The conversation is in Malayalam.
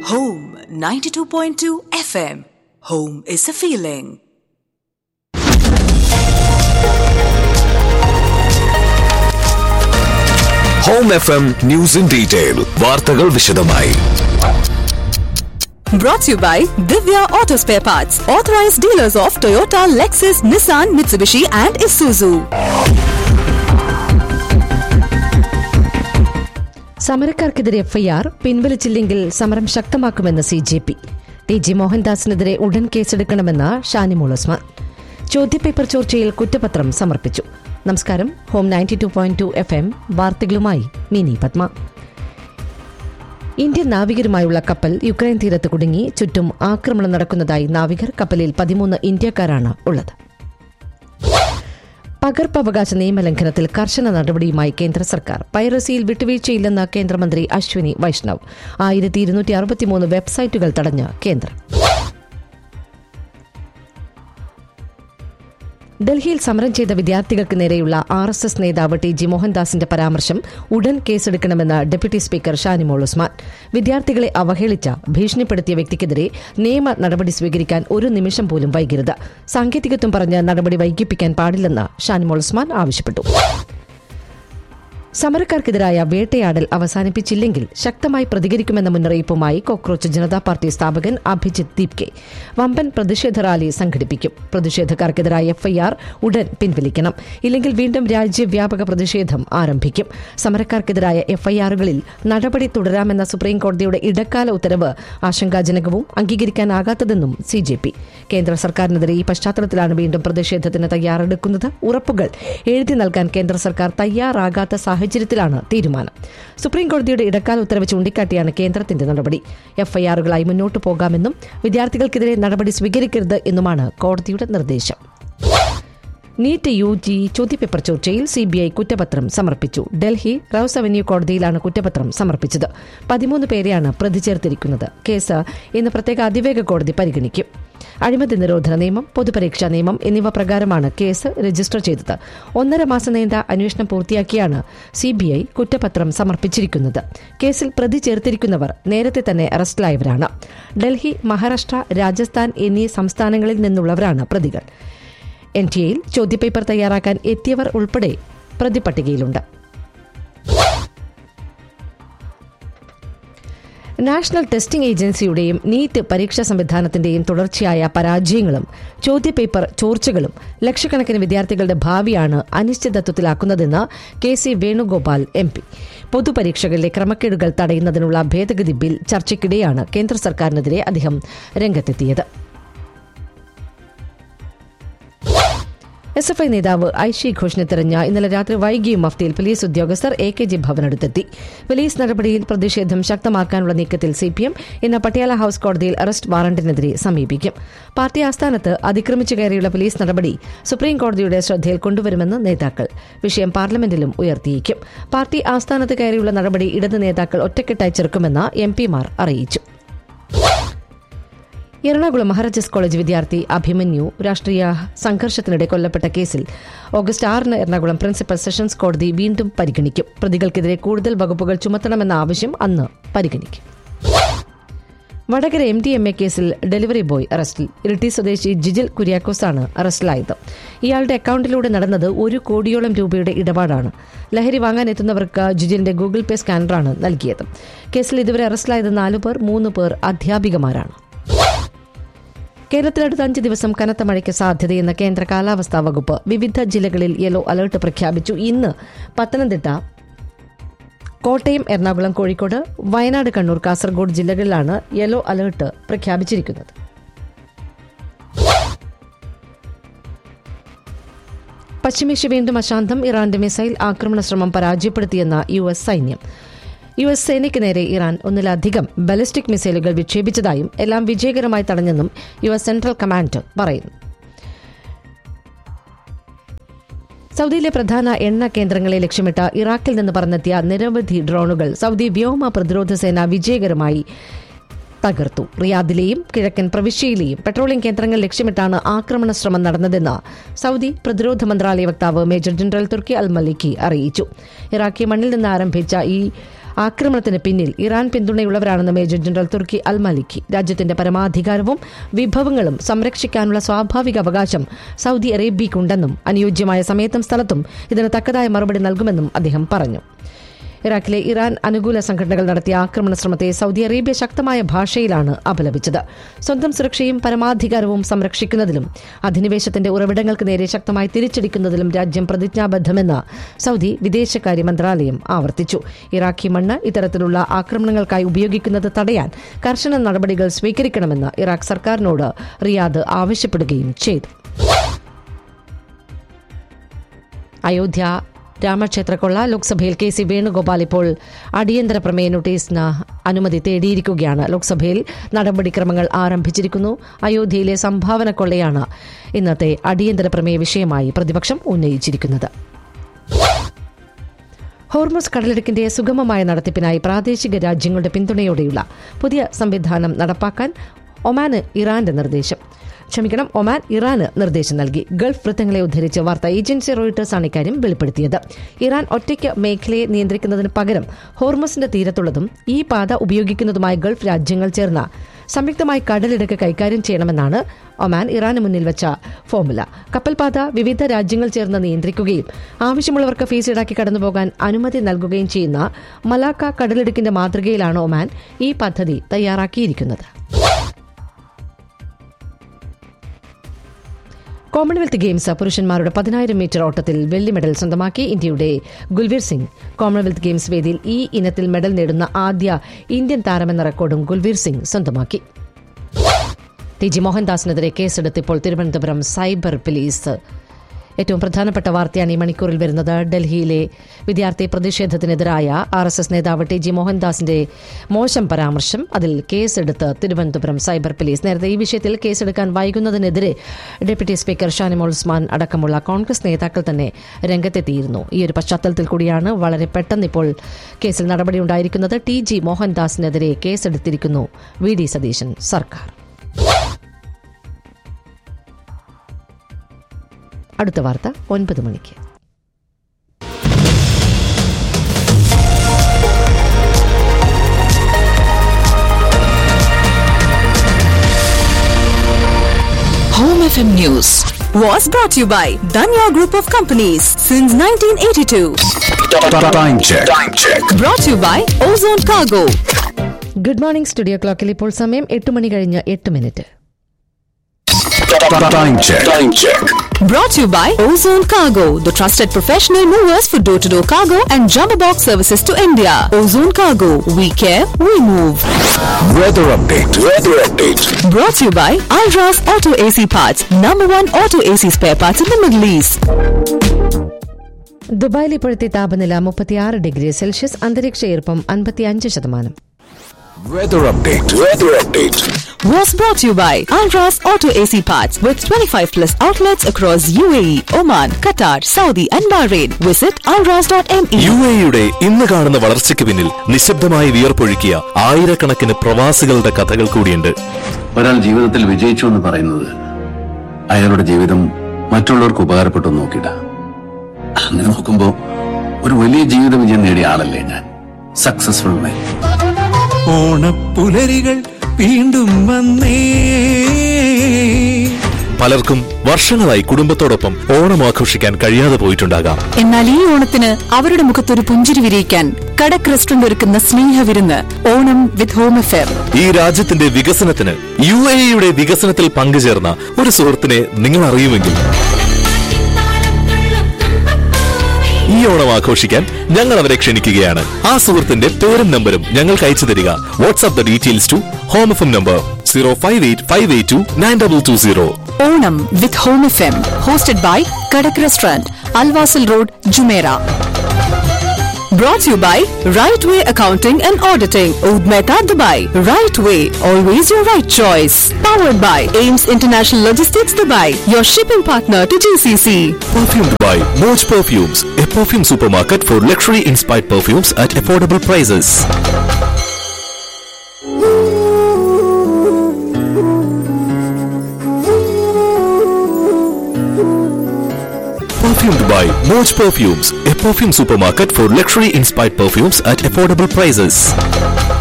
Home 92.2 FM. Home is a feeling. Home F M news in detail വാർത്തകൾ വിശദമായി Brought to you by Divya Auto Spare Parts, authorized dealers of Toyota, Lexus, Nissan, Mitsubishi, and Isuzu. സമരക്കാർക്കെതിരെ എഫ്ഐആർ പിൻവലിച്ചില്ലെങ്കിൽ സമരം ശക്തമാക്കുമെന്ന് C J P T G മോഹൻദാസിനെതിരെ ഉടൻ കേസെടുക്കണമെന്ന് ഷാനിമോൾ ഉസ്മാൻ ചോദ്യപേപ്പർ ചോർച്ചയിൽ കുറ്റപത്രം സമർപ്പിച്ചു നമസ്കാരം home ninety two point two F M വാർത്തകളുമായി മിനി പത്മ ഇന്ത്യൻ നാവികരുമായുള്ള കപ്പൽ യുക്രൈൻ തീരത്ത് കുടുങ്ങി ചുറ്റും ആക്രമണം നടക്കുന്നതായി നാവികർ കപ്പലിൽ പതിമൂന്ന് ഇന്ത്യക്കാരാണ് ഉള്ളത് പകർപ്പവകാശ നിയമലംഘനത്തിൽ കർശന നടപടിയുമായി കേന്ദ്ര സർക്കാർ പൈറസിയിൽ വിട്ടുവീഴ്ചയില്ലെന്ന് കേന്ദ്രമന്ത്രി അശ്വിനി വൈഷ്ണവ് ആയിരത്തി ഇരുന്നൂറ്റി അറുപത്തിമൂന്ന് വെബ്സൈറ്റുകൾ തടഞ്ഞ് കേന്ദ്രം ഡൽഹിയിൽ സമരം ചെയ്ത വിദ്യാർത്ഥികൾക്ക് നേരെയുള്ള ആർ എസ് എസ് നേതാവ് ടി ജി മോഹൻദാസിന്റെ പരാമർശം ഉടൻ കേസെടുക്കണമെന്ന് ഡെപ്യൂട്ടി സ്പീക്കർ ഷാനിമോൾ ഉസ്മാൻ വിദ്യാർത്ഥികളെ അവഹേളിച്ച ഭീഷണിപ്പെടുത്തിയ വ്യക്തിക്കെതിരെ നിയമ നടപടി സ്വീകരിക്കാൻ ഒരു നിമിഷം പോലും വൈകരുത് സാങ്കേതികത്വം പറഞ്ഞ് നടപടി വൈകിപ്പിക്കാൻ പാടില്ലെന്ന് ഷാനിമോൾ ഉസ്മാൻ ആവശ്യപ്പെട്ടു സമരക്കാർക്കെതിരായ വേട്ടയാടൽ അവസാനിപ്പിച്ചില്ലെങ്കിൽ ശക്തമായി പ്രതികരിക്കുമെന്ന മുന്നറിയിപ്പുമായി കോക്രോച്ച് ജനതാ പാർട്ടി സ്ഥാപകൻ അഭിജിത് ദീപ്കെ വമ്പൻ പ്രതിഷേധ റാലി സംഘടിപ്പിക്കും പ്രതിഷേധക്കാർക്കെതിരായ എഫ്ഐആർ ഉടൻ പിൻവലിക്കണം ഇല്ലെങ്കിൽ വീണ്ടും രാജ്യവ്യാപക പ്രതിഷേധം ആരംഭിക്കും സമരക്കാർക്കെതിരായ എഫ്ഐആറുകളിൽ നടപടി തുടരാമെന്ന സുപ്രീംകോടതിയുടെ ഇടക്കാല ഉത്തരവ് ആശങ്കാജനകവും അംഗീകരിക്കാനാകാത്തതെന്നും സി ജെ പി കേന്ദ്ര സർക്കാരിനെതിരെ ഈ പശ്ചാത്തലത്തിലാണ് വീണ്ടും പ്രതിഷേധത്തിന് തയ്യാറെടുക്കുന്നത് ഉറപ്പുകൾ എഴുതി നൽകാൻ കേന്ദ്ര സർക്കാർ തയ്യാറാകാത്ത സാഹചര്യത്തിലാണ് തീരുമാനം സുപ്രീംകോടതിയുടെ ഇടക്കാല ഉത്തരവ് ചൂണ്ടിക്കാട്ടിയാണ് കേന്ദ്രത്തിന്റെ നടപടി എഫ്ഐആറുകളായി മുന്നോട്ടു പോകാമെന്നും വിദ്യാർത്ഥികൾക്കെതിരെ നടപടി സ്വീകരിക്കരുത് എന്നുമാണ് കോടതിയുടെ നിർദ്ദേശം നീറ്റ് യു ജി ചോദ്യപേപ്പർ ചോർച്ചയിൽ സിബിഐ കുറ്റപത്രം സമർപ്പിച്ചു ഡൽഹി റൌസ് അവന്യൂ കോടതിയിലാണ് കുറ്റപത്രം സമർപ്പിച്ചത് പതിമൂന്ന് പേരെയാണ് പ്രതി ചേർത്തിരിക്കുന്നത് കേസ് ഇന്ന് പ്രത്യേക അതിവേഗ കോടതി പരിഗണിക്കും അഴിമതി നിരോധന നിയമം പൊതുപരീക്ഷാ നിയമം എന്നിവ പ്രകാരമാണ് കേസ് രജിസ്റ്റർ ചെയ്തത് ഒന്നര മാസം നീണ്ട അന്വേഷണം പൂർത്തിയാക്കിയാണ് സിബിഐ കുറ്റപത്രം സമർപ്പിച്ചിരിക്കുന്നത് കേസിൽ പ്രതി ചേർത്തിരിക്കുന്നവർ നേരത്തെ തന്നെ അറസ്റ്റിലായവരാണ് ഡൽഹി മഹാരാഷ്ട്ര രാജസ്ഥാൻ എന്നീ സംസ്ഥാനങ്ങളിൽ നിന്നുള്ളവരാണ് പ്രതികൾ എൻ ടി എയിൽ ചോദ്യപേപ്പർ തയ്യാറാക്കാൻ എത്തിയവർ ഉൾപ്പെടെ പ്രതിപട്ടികയിലുണ്ട് നാഷണൽ ടെസ്റ്റിംഗ് ഏജൻസിയുടെയും നീറ്റ് പരീക്ഷാ സംവിധാനത്തിന്റെയും തുടർച്ചയായ പരാജയങ്ങളും ചോദ്യപേപ്പർ ചോർച്ചകളും ലക്ഷക്കണക്കിന് വിദ്യാർത്ഥികളുടെ ഭാവിയാണ് അനിശ്ചിതത്വത്തിലാക്കുന്നതെന്ന് K C Venugopal M P പൊതുപരീക്ഷകളിലെ ക്രമക്കേടുകൾ തടയുന്നതിനുള്ള ഭേദഗതി ബിൽ ചർച്ചയ്ക്കിടെയാണ് കേന്ദ്ര സർക്കാരിനെതിരെ അദ്ദേഹം രംഗത്തെത്തിയത് എസ് എഫ് ഐ നേതാവ് ഐഷി ഘോഷിനെ തെരഞ്ഞ ഇന്നലെ രാത്രി വൈകിയും മഫ്തിയിൽ പോലീസ് ഉദ്യോഗസ്ഥർ എ കെ ജി ഭവനടുത്തെത്തി പോലീസ് നടപടിയിൽ പ്രതിഷേധം ശക്തമാക്കാനുള്ള നീക്കത്തിൽ സി പി എം ഇന്ന് പട്ടിയാല ഹൌസ് കോടതിയിൽ അറസ്റ്റ് വാറന്റിനെതിരെ സമീപിക്കും പാർട്ടി ആസ്ഥാനത്ത് അതിക്രമിച്ചു കയറിയുള്ള പോലീസ് നടപടി സുപ്രീം കോടതിയുടെ ശ്രദ്ധയിൽ കൊണ്ടുവരുമെന്ന് നേതാക്കൾ വിഷയം പാർലമെന്റിലും ഉയർത്തിയേക്കും പാർട്ടി ആസ്ഥാനത്ത് കയറിയുള്ള നടപടി ഇടത് നേതാക്കൾ ഒറ്റക്കെട്ടായി ചെറുക്കുമെന്ന് എം പിമാർ അറിയിച്ചു എറണാകുളം മഹാരാജാസ് കോളേജ് വിദ്യാർത്ഥി അഭിമന്യു രാഷ്ട്രീയ സംഘർഷത്തിനിടെ കൊല്ലപ്പെട്ട കേസിൽ ഓഗസ്റ്റ് ആറിന് എറണാകുളം പ്രിൻസിപ്പൽ സെഷൻസ് കോടതി വീണ്ടും പരിഗണിക്കും പ്രതികൾക്കെതിരെ കൂടുതൽ വകുപ്പുകൾ ചുമത്തണമെന്ന ആവശ്യം അന്ന് പരിഗണിക്കും Vadakara M D M A കേസിൽ ഡെലിവറി ബോയ് അറസ്റ്റിൽ ഇരിട്ടി സ്വദേശി ജിജിൽ കുര്യാക്കോസാണ് അറസ്റ്റിലായത് ഇയാളുടെ അക്കൌണ്ടിലൂടെ നടന്നത് ഒരു കോടിയോളം രൂപയുടെ ഇടപാടാണ് ലഹരി വാങ്ങാൻ എത്തുന്നവർക്ക് ജിജിലിന്റെ ഗൂഗിൾ പേ സ്കാനറാണ് നൽകിയത് കേസിൽ ഇതുവരെ അറസ്റ്റിലായത് നാലു പേർ മൂന്ന് പേർ അധ്യാപികമാരാണ് കേരളത്തിൽ അടുത്ത അഞ്ച് ദിവസം കനത്ത മഴയ്ക്ക് സാധ്യതയെന്ന് കേന്ദ്ര കാലാവസ്ഥാ വകുപ്പ് വിവിധ ജില്ലകളിൽ യെല്ലോ അലർട്ട് പ്രഖ്യാപിച്ചു ഇന്ന് പത്തനംതിട്ട കോട്ടയം എറണാകുളം കോഴിക്കോട് വയനാട് കണ്ണൂർ കാസർഗോഡ് ജില്ലകളിലാണ് യെല്ലോ അലർട്ട് പ്രഖ്യാപിച്ചിരിക്കുന്നത് പശ്ചിമേഷ്യ വീണ്ടും അശാന്തം ഇറാന്റെ മിസൈൽ ആക്രമണ ശ്രമം പരാജയപ്പെടുത്തിയെന്ന യു എസ് സൈന്യം യു എസ് സേനയ്ക്ക് നേരെ ഇറാൻ ഒന്നിലധികം ബലിസ്റ്റിക് മിസൈലുകൾ വിക്ഷേപിച്ചതായും എല്ലാം വിജയകരമായി തടഞ്ഞെന്നും യു എസ് സെൻട്രൽ കമാൻഡ് പറയുന്നു സൗദിയിലെ പ്രധാന എണ്ണ കേന്ദ്രങ്ങളെ ലക്ഷ്യമിട്ട് ഇറാഖിൽ നിന്ന് പറന്നെത്തിയ നിരവധി ഡ്രോണുകൾ സൗദി വ്യോമ പ്രതിരോധ സേന വിജയകരമായി തകർത്തു റിയാദിലെയും കിഴക്കൻ പ്രവിശ്യയിലെയും പെട്രോളിയം കേന്ദ്രങ്ങൾ ലക്ഷ്യമിട്ടാണ് ആക്രമണ ശ്രമം നടന്നതെന്ന് സൗദി പ്രതിരോധ മന്ത്രാലയ വക്താവ് മേജർ ജനറൽ തുർക്കി അൽ മലിക്കി അറിയിച്ചു ഇറാഖി മണ്ണിൽ നിന്ന് ആരംഭിച്ച ഈ ആക്രമണത്തിന് പിന്നിൽ ഇറാൻ പിന്തുണയുള്ളവരാണെന്ന് major general Turki al Maliki രാജ്യത്തിന്റെ പരമാധികാരവും വിഭവങ്ങളും സംരക്ഷിക്കാനുള്ള സ്വാഭാവിക അവകാശം സൗദി അറേബ്യയ്ക്കുണ്ടെന്നും അനുയോജ്യമായ സമയത്തും സ്ഥലത്തും ഇതിന് തക്കതായ മറുപടി നൽകുമെന്നും അദ്ദേഹം പറഞ്ഞു ഇറാഖിലെ ഇറാൻ അനുകൂല സംഘടനകൾ നടത്തിയ ആക്രമണ ശ്രമത്തെ സൗദി അറേബ്യ ശക്തമായ ഭാഷയിലാണ് അപലപിച്ചത് സ്വന്തം സുരക്ഷയും പരമാധികാരവും സംരക്ഷിക്കുന്നതിലും അധിനിവേശത്തിന്റെ ഉറവിടങ്ങൾക്ക് നേരെ ശക്തമായി തിരിച്ചടിക്കുന്നതിലും രാജ്യം പ്രതിജ്ഞാബദ്ധമെന്ന് സൗദി വിദേശകാര്യ മന്ത്രാലയം ആവർത്തിച്ചു ഇറാഖി മണ്ണ് ഇത്തരത്തിലുള്ള ആക്രമണങ്ങൾക്കായി ഉപയോഗിക്കുന്നത് തടയാൻ കർശന നടപടികൾ സ്വീകരിക്കണമെന്ന് ഇറാഖ് സർക്കാരിനോട് റിയാദ് ആവശ്യപ്പെടുകയും ചെയ്തു അയോധ്യ രാമക്ഷേത്രക്കൊള്ള ലോക്സഭയിൽ കെ സി വേണുഗോപാൽ ഇപ്പോൾ അടിയന്തര പ്രമേയ നോട്ടീസിന് അനുമതി തേടിയിരിക്കുകയാണ് ലോക്സഭയിൽ നടപടിക്രമങ്ങൾ ആരംഭിച്ചിരിക്കുന്നു അയോധ്യയിലെ സംഭാവന കൊള്ളയാണ് ഇന്നത്തെ അടിയന്തര പ്രമേയ വിഷയമായി പ്രതിപക്ഷം ഉന്നയിച്ചിരിക്കുന്നത് ഹോർമോസ് കടലിടുക്കിന്റെ സുഗമമായ നടത്തിപ്പിനായി പ്രാദേശിക രാജ്യങ്ങളുടെ പിന്തുണയോടെയുള്ള പുതിയ സംവിധാനം നടപ്പാക്കാൻ ഒമാന് ഇറാന്റെ നിർദ്ദേശം ക്ഷമിക്കണം ഒമാൻ ഇറാന് നിർദ്ദേശം നൽകി ഗൾഫ് വൃത്തങ്ങളെ ഉദ്ധരിച്ച് വാർത്താ ഏജൻസി റോയിട്ടേഴ്സ് ആണ് ഇക്കാര്യം വെളിപ്പെടുത്തിയത് ഇറാൻ ഒറ്റയ്ക്ക് മേഖലയെ നിയന്ത്രിക്കുന്നതിന് പകരം ഹോർമസിന്റെ തീരത്തുള്ളതും ഈ പാത ഉപയോഗിക്കുന്നതുമായ ഗൾഫ് രാജ്യങ്ങൾ ചേർന്ന സംയുക്തമായി കടലിടുക്ക് കൈകാര്യം ചെയ്യണമെന്നാണ് ഒമാൻ ഇറാന് മുന്നിൽ വെച്ച ഫോർമുല കപ്പൽപാത വിവിധ രാജ്യങ്ങൾ ചേർന്ന് നിയന്ത്രിക്കുകയും ആവശ്യമുള്ളവർക്ക് ഫീസ് ഈടാക്കി കടന്നുപോകാൻ അനുമതി നൽകുകയും ചെയ്യുന്ന മലാക്ക കടലിടുക്കിന്റെ മാതൃകയിലാണ് ഒമാൻ ഈ പദ്ധതി തയ്യാറാക്കിയിരിക്കുന്നത് കോമൺവെൽത്ത് ഗെയിംസ് പുരുഷന്മാരുടെ പതിനായിരം മീറ്റർ ഓട്ടത്തിൽ വെള്ളി മെഡൽ സ്വന്തമാക്കി ഇന്ത്യയുടെ ഗുൽവീർ സിംഗ് കോമൺവെൽത്ത് ഗെയിംസ് വേദിയിൽ ഈ ഇനത്തിൽ മെഡൽ നേടുന്ന ആദ്യ ഇന്ത്യൻ താരമെന്ന റെക്കോർഡും ഗുൽവീർ സിംഗ് സ്വന്തമാക്കി ടി ജി മോഹൻദാസിനെതിരെ കേസെടുത്തിപ്പോൾ തിരുവനന്തപുരം സൈബർ പോലീസ് ഏറ്റവും പ്രധാനപ്പെട്ട വാർത്തയാണ് ഈ മണിക്കൂറിൽ വരുന്നത് ഡൽഹിയിലെ വിദ്യാർത്ഥി പ്രതിഷേധത്തിനെതിരായ ആർ എസ് എസ് നേതാവ് ടി ജി മോഹൻദാസിന്റെ മോശം പരാമർശം അതിൽ കേസെടുത്ത് തിരുവനന്തപുരം സൈബർ പോലീസ് നേരത്തെ ഈ വിഷയത്തിൽ കേസെടുക്കാൻ വൈകുന്നതിനെതിരെ ഡെപ്യൂട്ടി സ്പീക്കർ ഷാനിമോൾ ഉസ്മാൻ അടക്കമുള്ള കോൺഗ്രസ് നേതാക്കൾ തന്നെ രംഗത്തെത്തിയിരുന്നു ഈ ഒരു പശ്ചാത്തലത്തിൽ കൂടിയാണ് വളരെ പെട്ടെന്ന് ഇപ്പോൾ കേസിൽ നടപടിയുണ്ടായിരിക്കുന്നത് ടി ജി മോഹൻദാസിനെതിരെ കേസെടുത്തിരിക്കുന്നു വി ഡി സതീശൻ സർക്കാർ അടുത്ത വാർത്ത ഒൻപത് മണിക്ക് Home FM News was brought to you by Danya Group of Companies since 1982. Time check. Time check. Brought to you by Ozone Cargo. Good morning studio ക്ലോക്കിൽ ഇപ്പോൾ സമയം എട്ട് മണി കഴിഞ്ഞ് എട്ട് minute Time check. Time check. Brought to you by Ozone Cargo, the trusted professional movers for door to door cargo and jumbo box services to India. Ozone Cargo, we care, we move. Weather update. Weather update. Brought to you by Alras Auto AC Parts, number one auto AC spare parts in the Middle East. ദുബായിൽ ഇപ്പോഴത്തെ താപനില മുപ്പത്തിയാറ് ഡിഗ്രി സെൽഷ്യസ് അന്തരീക്ഷ ഈർപ്പം അൻപത്തിയഞ്ച് ശതമാനം Weather update. Weather update. Was brought to you by Alras Auto AC Parts with 25 plus outlets across UAE, Oman, Qatar, Saudi, and Bahrain. Visit alras.me. U എയുടെ ഇന്ന് കാണുന്ന വളർച്ചയ്ക്ക് പിന്നിൽ നിശബ്ദമായി വിയർപ്പൊഴുക്കിയ ആയിരക്കണക്കിന് പ്രവാസികളുടെ കഥകൾ കൂടിയുണ്ട് ഒരാൾ ജീവിതത്തിൽ വിജയിച്ചു എന്ന് പറയുന്നത് അയാളുടെ ജീവിതം മറ്റുള്ളവർക്ക് ഉപകാരപ്പെട്ടു എന്ന് നോക്കിയിട്ട അങ്ങനെ നോക്കുമ്പോ ഒരു വലിയ ജീവിത വിജയം നേടിയ ആളല്ലേ ഞാൻ സക്സസ്ഫുൾ മാൻ ഓണപ്പുലരികൾ വീണ്ടും വന്നേ പലർക്കും വർഷങ്ങളായി കുടുംബത്തോടൊപ്പം ഓണം ആഘോഷിക്കാൻ കഴിയാതെ പോയിട്ടുണ്ടാകാം എന്നാൽ ഈ ഓണത്തിന് അവരുടെ മുഖത്തൊരു പുഞ്ചിരി വിരിയിക്കാൻ കടക് റെസ്റ്റോറന്റ് ഒരുക്കുന്ന സ്നേഹവിരുന്ന് ഓണം വിത്ത് ഹോം അഫെയർ ഈ രാജ്യത്തിന്റെ വികസനത്തിന് യു എയുടെ വികസനത്തിൽ പങ്കുചേർന്ന ഒരു സുഹൃത്തിനെ നിങ്ങൾ അറിയുമെങ്കിൽ ഈ ഓണം ആഘോഷിക്കാൻ ഞങ്ങൾ അവരെ ക്ഷണിക്കുകയാണ് ആ സുഹൃത്തിന്റെ പേരും നമ്പരും ഞങ്ങൾക്ക് അയച്ചു തരിക WhatsApp the details to home F M number zero five eight five eight two nine double two zero Onam with home F M hosted by Kadak restaurant Al Wasl road Jumeirah Brought to you by Right Way Accounting and Auditing, Oud Mehta, Dubai. Right Way, always your right choice. Powered by Ames International Logistics, Dubai, your shipping partner to GCC. Perfumed by Moj Perfumes, a perfume supermarket for luxury inspired perfumes at affordable prices. Perfumed by Moj Perfumes, a perfume supermarket for luxury inspired perfumes at affordable prices.